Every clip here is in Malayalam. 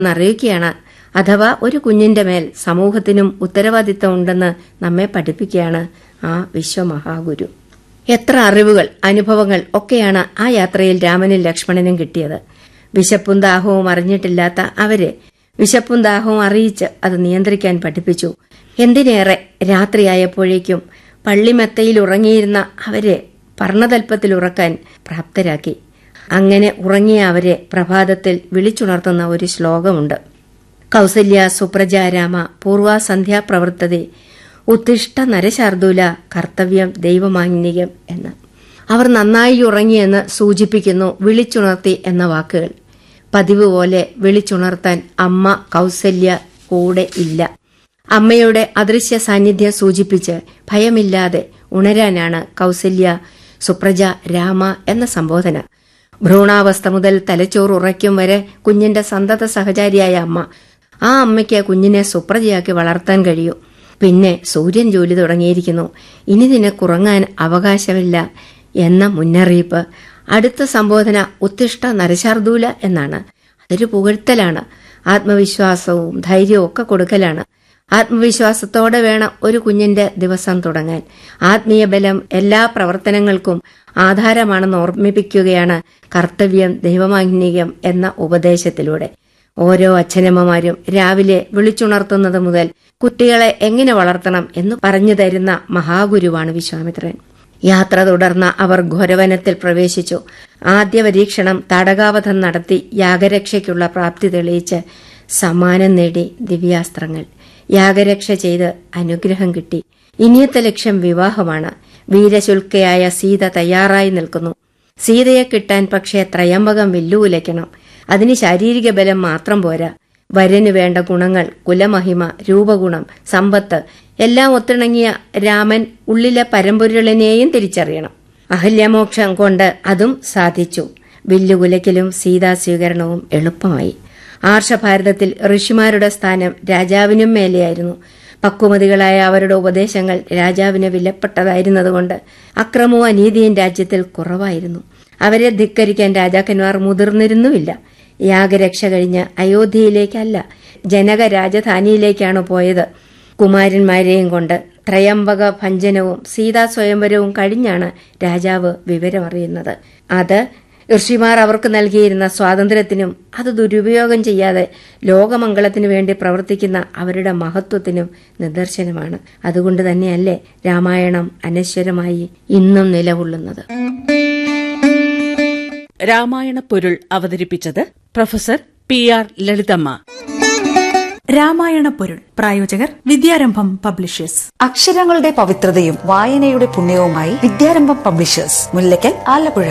എന്നറിയിക്കുകയാണ് അഥവാ ഒരു കുഞ്ഞിന്റെ മേൽ സമൂഹത്തിനും ഉത്തരവാദിത്തം ഉണ്ടെന്ന് നമ്മെ പഠിപ്പിക്കുകയാണ് ആ വിശ്വമഹാഗുരു എത്ര അറിവുകൾ അനുഭവങ്ങൾ ഒക്കെയാണ് ആ യാത്രയിൽ രാമനും ലക്ഷ്മണനും കിട്ടിയത് വിശപ്പും ദാഹവും അറിഞ്ഞിട്ടില്ലാത്ത അവരെ വിശപ്പും ദാഹവും അറിയിച്ച് അത് നിയന്ത്രിക്കാൻ പഠിപ്പിച്ചു എന്തിനേറെ രാത്രിയായപ്പോഴേക്കും പള്ളിമെത്തയിൽ ഉറങ്ങിയിരുന്ന അവരെ പർണതൽപ്പത്തിൽ ഉറക്കാൻ പ്രാപ്തരാക്കി അങ്ങനെ ഉറങ്ങിയ അവരെ പ്രഭാതത്തിൽ വിളിച്ചുണർത്തുന്ന ഒരു ശ്ലോകമുണ്ട് കൗസല്യ സുപ്രജാരാമ പൂർവാസന്ധ്യാപ്രവർത്തതെ ഉത്തിഷ്ട നരശാർദൂല കർത്തവ്യം ദൈവമാന്യം എന്ന് അവർ നന്നായി ഉറങ്ങിയെന്ന് സൂചിപ്പിക്കുന്നു വിളിച്ചുണർത്തി എന്ന വാക്കുകൾ പതിവ് പോലെ വിളിച്ചുണർത്താൻ അമ്മ കൗസല്യ കൂടെ ഇല്ല അമ്മയുടെ അദൃശ്യ സാന്നിധ്യം സൂചിപ്പിച്ച് ഭയമില്ലാതെ ഉണരാനാണ് കൗസല്യ സുപ്രജ രാമ എന്ന സംബോധന ഭ്രൂണാവസ്ഥ മുതൽ തലച്ചോറ് ഉറയ്ക്കും വരെ കുഞ്ഞിന്റെ സന്തത സഹചാരിയായ അമ്മ ആ അമ്മയ്ക്ക് കുഞ്ഞിനെ സുപ്രജയാക്കി വളർത്താൻ കഴിയൂ പിന്നെ സൂര്യൻ ജോലി തുടങ്ങിയിരിക്കുന്നു ഇനി നിനക്കുറങ്ങാൻ അവകാശമില്ല എന്ന മുന്നറിയിപ്പ് അടുത്ത സംബോധന ഉത്തിഷ്ട നരശാർദൂല എന്നാണ് അതൊരു പുകഴ്ത്തലാണ് ആത്മവിശ്വാസവും ധൈര്യവും ഒക്കെ കൊടുക്കലാണ് ആത്മവിശ്വാസത്തോടെ വേണം ഒരു കുഞ്ഞിന്റെ ദിവസം തുടങ്ങാൻ ആത്മീയ ബലം എല്ലാ പ്രവർത്തനങ്ങൾക്കും ആധാരമാണെന്ന് ഓർമ്മിപ്പിക്കുകയാണ് കർത്തവ്യം ദൈവമാഗ്നികം എന്ന ഉപദേശത്തിലൂടെ ഓരോ അച്ഛനമ്മമാരും രാവിലെ വിളിച്ചുണർത്തുന്നത് മുതൽ കുട്ടികളെ എങ്ങനെ വളർത്തണം എന്ന് പറഞ്ഞു തരുന്ന മഹാഗുരുവാണ് വിശ്വാമിത്രൻ യാത്ര തുടർന്ന അവർ ഘോരവനത്തിൽ പ്രവേശിച്ചു ആദ്യ പരീക്ഷണം തടകാവധം നടത്തി യാഗരക്ഷയ്ക്കുള്ള പ്രാപ്തി തെളിയിച്ച് സമ്മാനം നേടി ദിവ്യാസ്ത്രങ്ങൾ യാഗരക്ഷ ചെയ്ത് അനുഗ്രഹം കിട്ടി ഇനിയത്തെ ലക്ഷ്യം വിവാഹമാണ് വീരശുൽക്കയായ സീത തയ്യാറായി നിൽക്കുന്നു സീതയെ കിട്ടാൻ പക്ഷേ ത്രയംബകം വെല്ലുവിലയ്ക്കണം അതിന് ശാരീരിക ബലം മാത്രം പോരാ വരന് വേണ്ട ഗുണങ്ങൾ കുലമഹിമ രൂപഗുണം സമ്പത്ത് എല്ലാം ഒത്തിണങ്ങിയ രാമൻ ഉള്ളിലെ പരമ്പൊരുളിനെയും തിരിച്ചറിയണം അഹല്യമോക്ഷം കൊണ്ട് അതും സാധിച്ചു വില്ലുകുലയ്ക്കലും സീതാസ്വീകരണവും എളുപ്പമായി ആർഷഭാരതത്തിൽ ഋഷിമാരുടെ സ്ഥാനം രാജാവിനും മേലെയായിരുന്നു പക്വമതികളായ അവരുടെ ഉപദേശങ്ങൾ രാജാവിന് വിലപ്പെട്ടതായിരുന്നതുകൊണ്ട് അക്രമവും അനീതിയും രാജ്യത്തിൽ കുറവായിരുന്നു അവരെ ധിക്കരിക്കാൻ രാജാക്കന്മാർ മുതിർന്നിരുന്നുമില്ല യാഗരക്ഷ കഴിഞ്ഞ് അയോധ്യയിലേക്കല്ല ജനക രാജധാനിയിലേക്കാണ് പോയത് കുമാരന്മാരെയും കൊണ്ട് ത്രയംബക ഭഞ്ജനവും സീതാ സ്വയംവരവും കഴിഞ്ഞാണ് രാജാവ് വിവരമറിയുന്നത് അത് ഋഷിമാർ അവർക്ക് നൽകിയിരുന്ന സ്വാതന്ത്ര്യത്തിനും അത് ദുരുപയോഗം ചെയ്യാതെ ലോകമംഗളത്തിനു വേണ്ടി പ്രവർത്തിക്കുന്ന അവരുടെ മഹത്വത്തിനും നിദർശനമാണ് അതുകൊണ്ട് തന്നെയല്ലേ രാമായണം അനശ്വരമായി ഇന്നും നിലകൊള്ളുന്നത് രാമായണ പൊരുൾ അവതരിപ്പിച്ചത് professor P R Lalithamma Ramayana പൊരുൾ പ്രായോജകർ വിദ്യാരംഭം പബ്ലിഷേഴ്സ് അക്ഷരങ്ങളുടെ പവിത്രതയും വായനയുടെ പുണ്യവുമായി Vidyarambham publishers Mullackal Alappuzha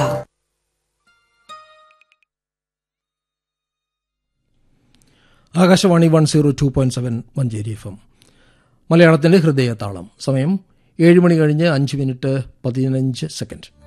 Akashvani one zero two point seven Manjeri F M മലയാളത്തിന്റെ ഹൃദയതാളം സമയം ഏഴ് മണി കഴിഞ്ഞ് അഞ്ച് മിനിറ്റ് പതിനഞ്ച് സെക്കൻഡ്